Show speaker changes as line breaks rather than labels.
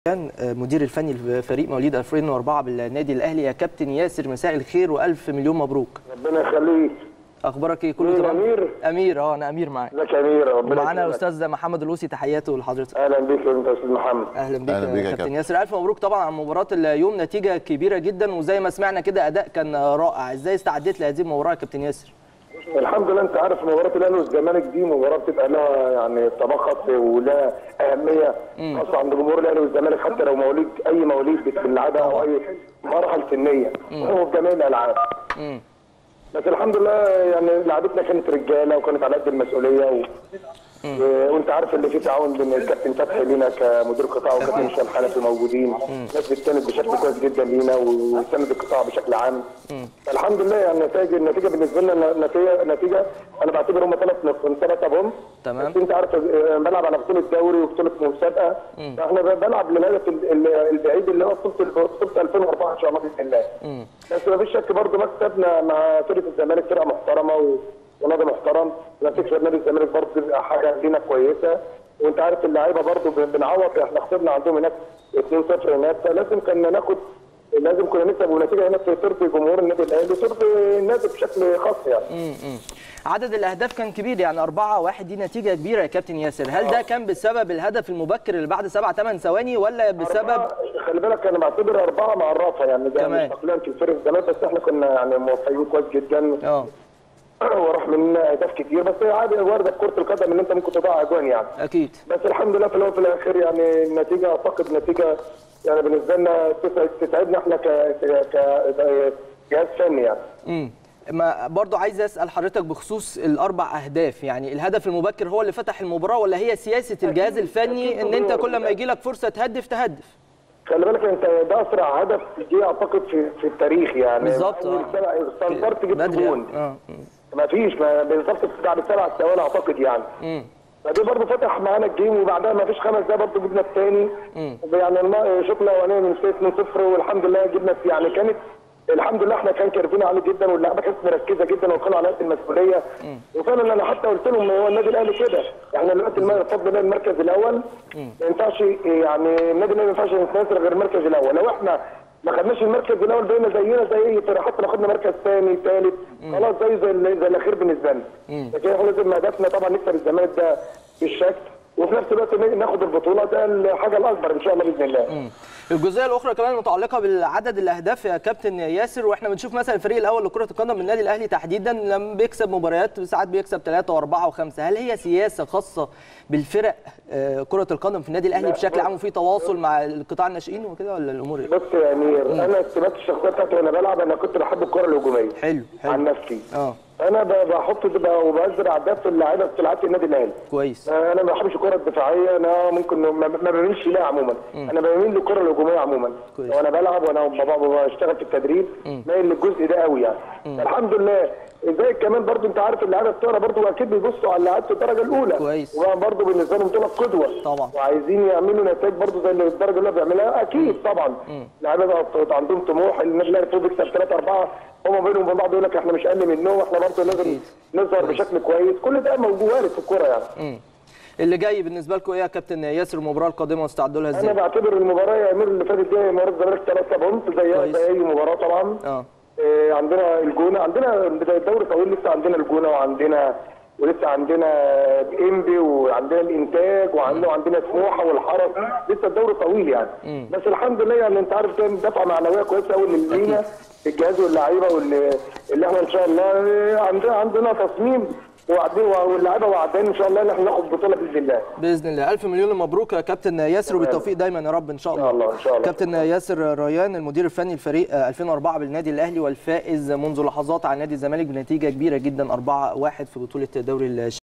كان مدير الفني لفريق مواليد 2004 بالنادي الاهلي يا كابتن ياسر مساء الخير والف مليون مبروك
ربنا يخليك
اخبارك ايه كله
مين،
تمام
أمير؟
امير اه انا امير معاك
ازيك يا امير ربنا
ومعانا
يكرمك.
الاستاذ محمد اللوسي تحياته لحضرتك
اهلا بيك انت يا استاذ محمد
اهلا بيك,
أهلا بيك يا
يا كابتن
كابتن.
ياسر الف مبروك طبعا على مباراه اليوم نتيجه كبيره جدا وزي ما سمعنا كده اداء كان رائع ازاي استعديت لهذه المباراه يا كابتن ياسر
الحمد لله انت عارف مباراه الاهلي والزمالك دي مباراه بتبقى لها يعني طبقات ولها اهميه خاصه عند جمهور الاهلي والزمالك حتى لو مواليد اي مواليد بنلعبها او اي مرحله سنيه هو في جميع الالعاب
امم
بس الحمد لله يعني لعبتنا كانت رجاله وكانت على قد المسؤوليه و... و- وانت عارف اللي في تعاون بين الكابتن فتحي لينا كمدير قطاع وكابتن هشام حنفي موجودين الناس بتساند بشكل كويس جدا لينا وساند القطاع بشكل عام فالحمد لله يعني النتائج النتيجه بالنسبه لنا نتيجه نتيجه انا بعتبر هم ثلاث نقط ثلاثه بهم
تمام.
بس انت عارف آه، بلعب على بطوله دوري وبطوله مسابقه فاحنا بلعب للهدف ال- ال- البعيد اللي هو بطوله بطوله 2004 ان شاء الله باذن الله بس ما فيش شك برضه مكسبنا مع فرقه الزمالك فرقه محترمه و... ونادي محترم لما تكسب نادي الزمالك برضه بيبقى حاجه لينا كويسه وانت عارف اللعيبه برضه ب- بنعوض احنا خسرنا عندهم هناك 2-0 هناك فلازم كنا ناخد لازم كنا نكسب ونتيجه هنا ترضي جمهور النادي الاهلي وترضي النادي بشكل خاص يعني
امم عدد الاهداف كان كبير يعني 4 1 دي نتيجه كبيره يا كابتن ياسر هل ده كان بسبب الهدف المبكر اللي بعد 7 8 ثواني ولا بسبب
أربعة- خلي بالك انا بعتبر اربعه مع الرافه يعني ده
كمان.
مش تقليلا في الفرق الزمان بس احنا كنا يعني موفقين كويس جدا
اه
وراح مننا اهداف كتير بس عادي وارده في كره القدم ان انت ممكن تضيع اجوان يعني
اكيد
بس الحمد لله في الاول وفي الاخر يعني النتيجه اعتقد نتيجه يعني بالنسبه لنا تسعد- تسعدنا احنا ك ك ك- جهاز فني يعني
امم ما برضو عايز اسال حضرتك بخصوص الاربع اهداف يعني الهدف المبكر هو اللي فتح المباراه ولا هي سياسه الجهاز الفني ان انت كل ما يجي لك فرصه تهدف تهدف
خلي بالك انت ده اسرع هدف جه اعتقد في في التاريخ يعني
بالظبط
أول
اه
سبع- استنكرت جبت
بدري
جون
اه
ما فيش ما بالظبط بعد سبع ثواني اعتقد يعني
امم
فدي برضه فتح معانا الجيم وبعدها ما فيش خمس دقايق برضه جبنا الثاني يعني الم- الشوط الاولاني من 2-0 والحمد لله جبنا يعني كانت الحمد لله احنا كان كيرفين عالي جدا واللعيبه كانت مركزه جدا وكانوا على قد المسؤوليه وفعلا انا حتى قلت لهم هو النادي الاهلي كده احنا دلوقتي الم- بفضل الله المركز الاول ما ينفعش يعني النادي الاهلي ما ينفعش يتنازل غير المركز الاول لو احنا ما خدناش المركز الاول بقينا زينا زي اي فرقه حتى لو خدنا مركز ثاني ثالث خلاص زي زي, ال- زي الاخير بالنسبه لنا لكن احنا لازم هدفنا طبعا نكسب الزمالك ده بالشكل وفي نفس الوقت ناخد البطوله ده الحاجه الاكبر ان شاء الله باذن الله
الجزئيه الاخرى كمان متعلقه بالعدد الاهداف يا كابتن ياسر واحنا بنشوف مثلا الفريق الاول لكره القدم من النادي الاهلي تحديدا لما بيكسب مباريات ساعات بيكسب ثلاثه واربعه وخمسه هل هي سياسه خاصه بالفرق آه، كره القدم في النادي الاهلي
لا،
بشكل
بص-
عام وفي تواصل مع القطاع الناشئين وكده ولا الامور إيه؟
بص يا امير انا السمات الشخصيه بتاعتي وانا بلعب انا كنت بحب الكره الهجوميه
حلو
عن
حلو
نفسي
اه
انا ب- بحط ده وبزرع ده في اللعيبه في لعيبه النادي الاهلي
كويس
انا ما بحبش الكره الدفاعيه انا ممكن ما ما بميلش ليها عموما انا بميل للكره الهجوميه عموما
كويس.
وانا بلعب وانا بابا بشتغل في التدريب مايل للجزء ده قوي يعني الحمد لله زي كمان برضو انت عارف اللعيبه بتوعنا برضو اكيد بيبصوا على لعيبه الدرجه الاولى
كويس.
وبرضو بالنسبه لهم دول قدوه
طبعا.
وعايزين يعملوا نتائج برضو زي اللي الدرجه اللي بيعملها اكيد طبعا اللعيبه بقى عندهم طموح النادي الاهلي المفروض يكسب 3 4 هم بينهم وبين بعض يقول لك احنا مش اقل منهم واحنا برضو لازم
أكيد.
نظهر بشكل كويس كل ده موجود وارد في الكوره يعني
مم. اللي جاي بالنسبه لكم ايه يا كابتن ياسر المباراه القادمه واستعدوا لها
انا
ازاي؟
بعتبر المباراه يا امير اللي فاتت دي مباراه الزمالك 3 بونت زيها
كويس.
زي اي مباراه طبعا
اه
آه، عندنا الجونه عندنا بدايه الدوري طويل لسه عندنا الجونه وعندنا ولسه عندنا انبي وعندنا الانتاج وعندنا وعندنا سموحه والحرس لسه الدوري طويل يعني بس الحمد لله يعني انت عارف كان دفعه معنويه كويسه قوي لينا الجهاز واللعيبه واللي اللي احنا ان شاء الله آه، عندنا عندنا تصميم وعدين واللعيبه وعدين ان شاء الله ان احنا ناخد بطوله باذن الله
باذن الله الف مليون مبروك يا كابتن ياسر وبالتوفيق دايما يا رب ان شاء
ان
الله
شاء الله ان شاء الله
كابتن ياسر ريان المدير الفني لفريق 2004 بالنادي الاهلي والفائز منذ لحظات على نادي الزمالك بنتيجه كبيره جدا 4-1 في بطوله دوري